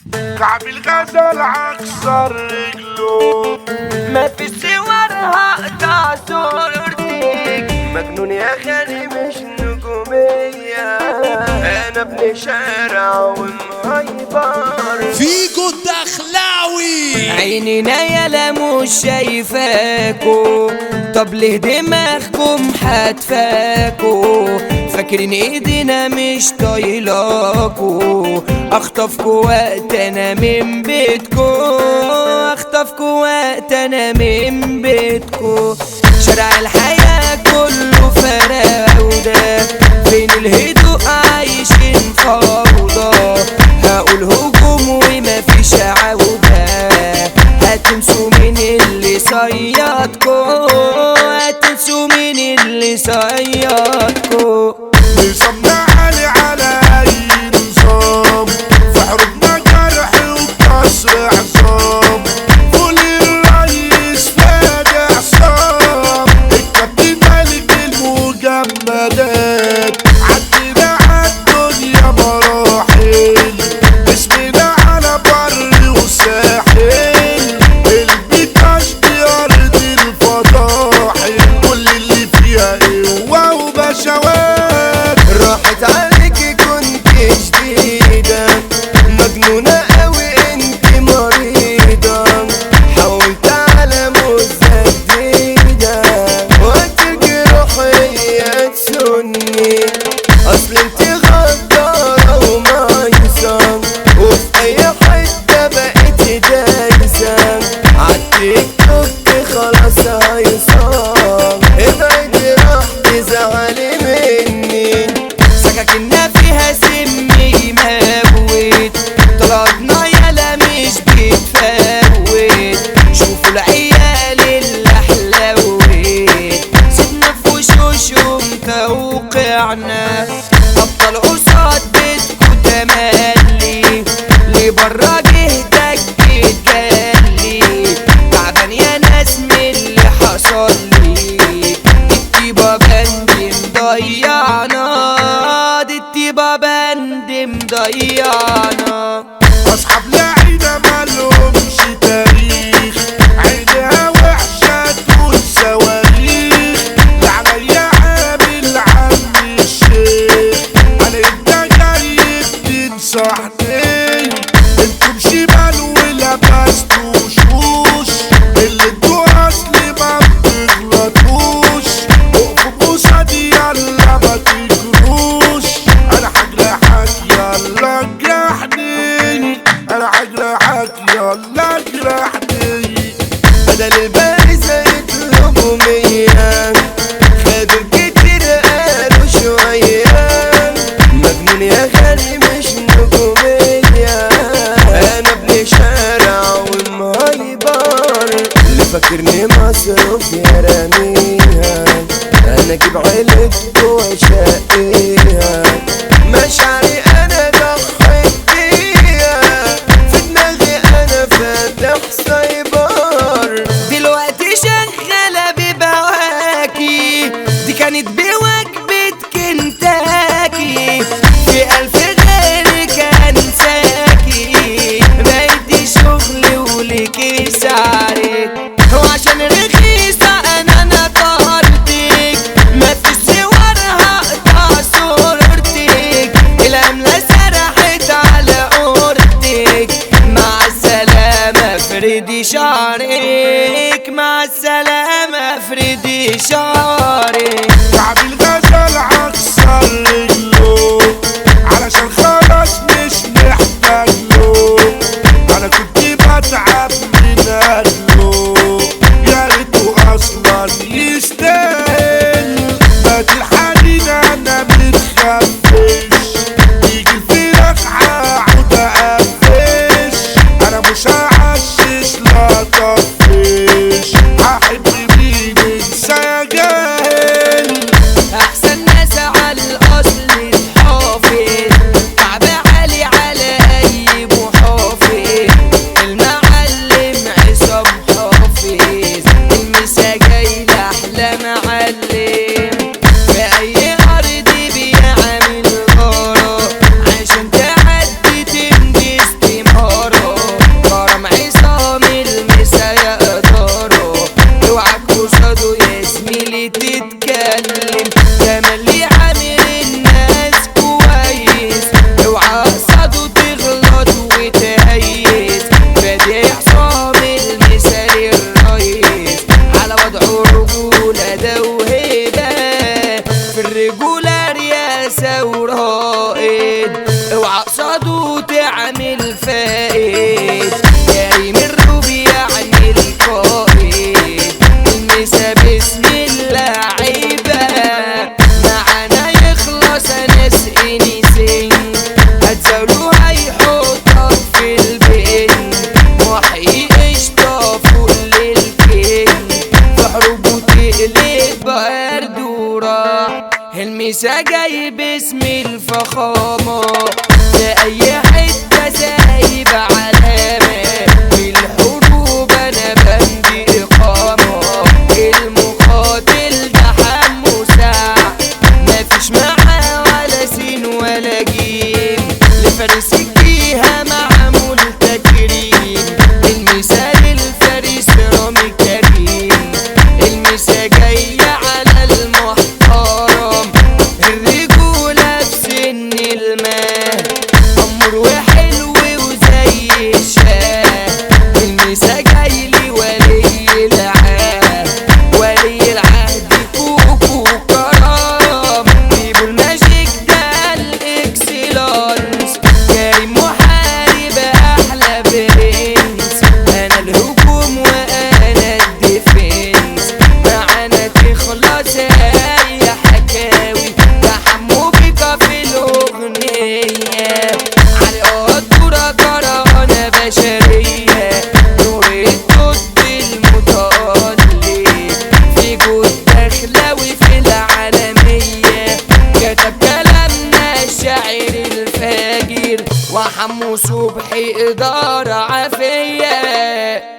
كعب الغزل عكسر رجله ما في صورها اقطع صورتك مجنون يا خالي مش نجومية انا ابن شارع ومهيبر فيجو الدخلاوي عينينا يالا مش شايفاكو طب ليه دماغكم حتفاكو فاكرين ايدينا مش طايلاكو اخطفكو وقت انا من بيتكو اخطفكو وقت انا من بيتكو شارع الحياة كله فراودة فين الهدوء عايشين فوضى هقول هجوم ومفيش عودة هتنسوا مين اللي صيادكو هتنسوا مين اللي صيادكو نظامنا عالي على اي نظام في حروبنا جرح وكسر عصام قول الرئيس فادي عصام الكابتن ملك المجمدات عدينا عالدنيا مراحل اسمنا على بر وساحل البيتاش دي ارض الفضاحل كل اللي فيها قوة وبشوات راحت عليكي كنت جديدة مجنونة قوي انت مريضة حاولت على موزة جديدة وقتك روحي تسني اصل انت غدارة ومايسة وفي اي حتة بقيت دايسة عالتيك توك خلاص هيصاب ابعدي راح تزعلي مني سكاكنا فيها سم يموت طلعتنا يالا مش بتفوت شوفوا العيال اللي حلوت سيبنا في وشوشهم توقعنا ابطال قصاد بيتكو تملي اللي برا جهدك جالي تعبان يا ناس من اللي حصل لي الطيبة بند مضيعنا دي الطيبة بند مضيعنا اصحاب لعينة مالهمش تاريخ عينها وحشة تقول صواريخ لعليا عامل عم الشيخ انا انت جاي تنصحني انتم شمال ولبستوا شوش اللي انتوا اصلي ما بتغلطوش وقفوا قصادي يلا ما تجروش انا هجرحك يلا جرحني انا هجرحك يلا جرحني بدل البارزة يطلبوا مية خدوا كتير قالوا شوية مجنون يا غالي مش نجومية أنا ابن شارع ومهيبر اللي فاكرني مصروف يا راميها أنا أجيب عيلتكوا وأشقيها مشاعري أنا ضحيت بيها في دماغي أنا فاتح سايبر دلوقتي شغالة ببواكي دي كانت بوجبة كنتاكي في ألف غيرك أنساكي بقيتي شغل وليكي سعرك وعشان رخيصة أنا نطرتك ما في صورها اقطع صورتك العملة سرحت على أورتك مع السلامة فردي شعرك مع السلامة فردي شعرك كعب الغزل عكسر رجله علشان خلاص مش محتاج له انا كنت بتعب من اجله يا ريته اصلا يستاهل بات الحنين انا متخفش يجي الفراخ هقعد اقفش انا مش هعشش لا طفش هحب مين انسى يا جاي وعصده تغلط وتهيس بديع صامل مثال الرئيس على وضعه رجولة ده وهيبة في الرجولة رياسة ورائد اوعى قصده تعمل فائد كريم الروبي يعني القائد المسا باسم اللعيبة معانا يخلص ناس انيسين هتزاولوا هيحطك في البين محيي قشطة فوق للكين في حروبه تقلب برد وراح المسا جاي باسم الفخامة في أي حتة سايب علامة في الحروب أنا بندي إقامة المقاتل ده حمو ساعة مفيش معاه ولا سين ولا جيم لفارس الجيهة معمول تكريم المثال الفارس رامي كريم المسا جاية على المحترم الرجولة في سن الماء أمر وحلو وزي الشاه المسا جايلي ولي العهد ولي العهد كوكو كرام جيبوا الماجيك ده الاكسلانس كريم محارب احلى برنس انا الهجوم وانا الديفنس معانا تخلص اي حكاوي تحمو بك في الاغنيه على قدرة كرهانة بشرية نور الضد المتألق في جود دخلاوي في العالمية كتب كلامنا الشاعر الفاجر وحمو صبحي إدارة عافية